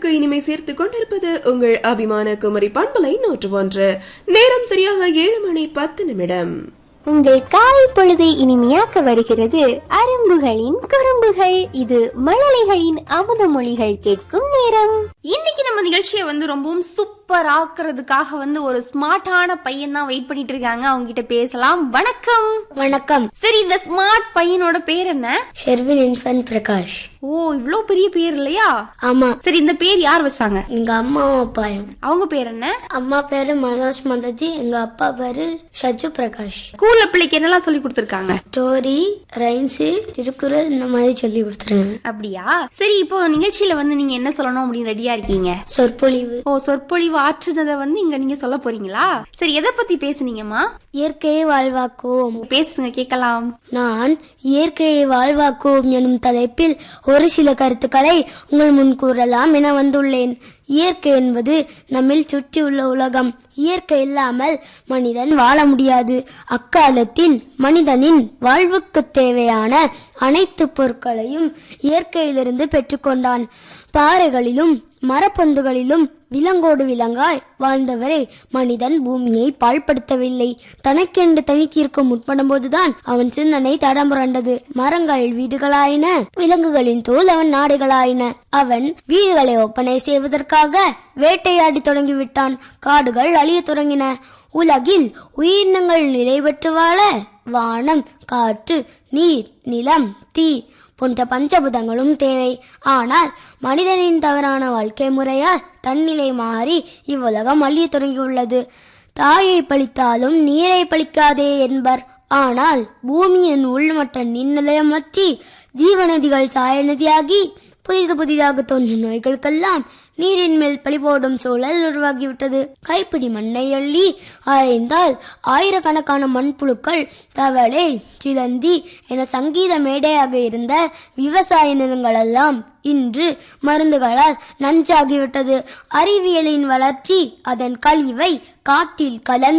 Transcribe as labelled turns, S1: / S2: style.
S1: காதுகளுக்கு இனிமை சேர்த்து கொண்டிருப்பது உங்கள் அபிமான குமரி பண்பலை நூற்று ஒன்று நேரம் சரியாக ஏழு மணி பத்து நிமிடம்
S2: உங்கள் காலை பொழுதை இனிமையாக்க வருகிறது அரும்புகளின் குறும்புகள் இது மழலைகளின் அமுத மொழிகள் கேட்கும் நேரம்
S3: இன்னைக்கு நம்ம நிகழ்ச்சியை வந்து ரொம்பவும் சூப்பர் ஆக்குறதுக்காக வந்து ஒரு ஸ்மார்ட்டான பையன் தான் வெயிட் பண்ணிட்டு இருக்காங்க அவங்க கிட்ட பேசலாம் வணக்கம்
S4: வணக்கம்
S3: சரி இந்த ஸ்மார்ட் பையனோட பேர் என்ன
S4: ஷெர்வின் இன்ஃபன் பிரகாஷ்
S3: ஓ இவ்ளோ பெரிய பேர் இல்லையா
S4: ஆமா
S3: சரி இந்த பேர் யார் வச்சாங்க
S4: எங்க அம்மாவும் அப்பாயும்
S3: அவங்க பேர் என்ன
S4: அம்மா பேரு மனோஜ் மதஜி எங்க அப்பா பேரு ஷஜு பிரகாஷ்
S3: ஸ்கூல்ல பிள்ளைக்கு என்னெல்லாம் சொல்லி கொடுத்துருக்காங்க
S4: ஸ்டோரி ரைம்ஸ் திருக்குறள் இந்த மாதிரி சொல்லி கொடுத்துருங்க
S3: அப்படியா சரி இப்போ நிகழ்ச்சியில வந்து நீங்க என்ன சொல்லணும் அப்படின்னு ரெடியா இருக்கீங்க
S4: சொற்பொழிவு
S3: ஓ சொற்பொழிவு ஆற்றுனதை வந்து இங்க நீங்க சொல்ல போறீங்களா சரி எதை பத்தி பேசுனீங்கம்மா
S4: இயற்கையை வாழ்வாக்குவோம்
S3: பேசுங்க கேட்கலாம்
S4: நான் இயற்கையை வாழ்வாக்குவோம் எனும் தலைப்பில் ஒரு சில கருத்துக்களை உங்கள் முன் கூறலாம் என வந்துள்ளேன் இயற்கை என்பது நம்மில் சுற்றியுள்ள உலகம் இயற்கை இல்லாமல் மனிதன் வாழ முடியாது அக்காலத்தில் மனிதனின் வாழ்வுக்கு தேவையான அனைத்து பொருட்களையும் இயற்கையிலிருந்து பெற்றுக்கொண்டான் பாறைகளிலும் மரப்பொந்துகளிலும் விலங்கோடு விலங்காய் வாழ்ந்தவரை மனிதன் பூமியை பாழ்படுத்தவில்லை தனக்கென்று தனித்திருக்க முற்படும்போதுதான் அவன் சிந்தனை தடம்புரண்டது மரங்கள் வீடுகளாயின விலங்குகளின் தோல் அவன் நாடுகளாயின அவன் வீடுகளை ஒப்பனை செய்வதற்காக வேட்டையாடி தொடங்கிவிட்டான் காடுகள் அழியத் தொடங்கின உலகில் உயிரினங்கள் நிலை பெற்று வாழ வானம் காற்று நீர் நிலம் தீ போன்ற பஞ்சபூதங்களும் தேவை ஆனால் மனிதனின் தவறான வாழ்க்கை முறையால் தன்னிலை மாறி இவ்வுலகம் அழிய தொடங்கியுள்ளது தாயை பழித்தாலும் நீரை பழிக்காதே என்பர் ஆனால் பூமியின் உள்மட்ட நின்னிலையம் வற்றி ஜீவநதிகள் சாய நதியாகி புதிது புதிதாக தோன்றும் நோய்களுக்கெல்லாம் நீரின் மேல் பழி போடும் சூழல் உருவாகிவிட்டது கைப்பிடி மண்ணை அள்ளி அரைந்தால் ஆயிரக்கணக்கான மண்புழுக்கள் தவளை சிலந்தி என சங்கீத மேடையாக இருந்த விவசாய நிலங்களெல்லாம் இன்று மருந்துகளால் நஞ்சாகிவிட்டது அறிவியலின் வளர்ச்சி அதன் கழிவை காற்றில் கலந்து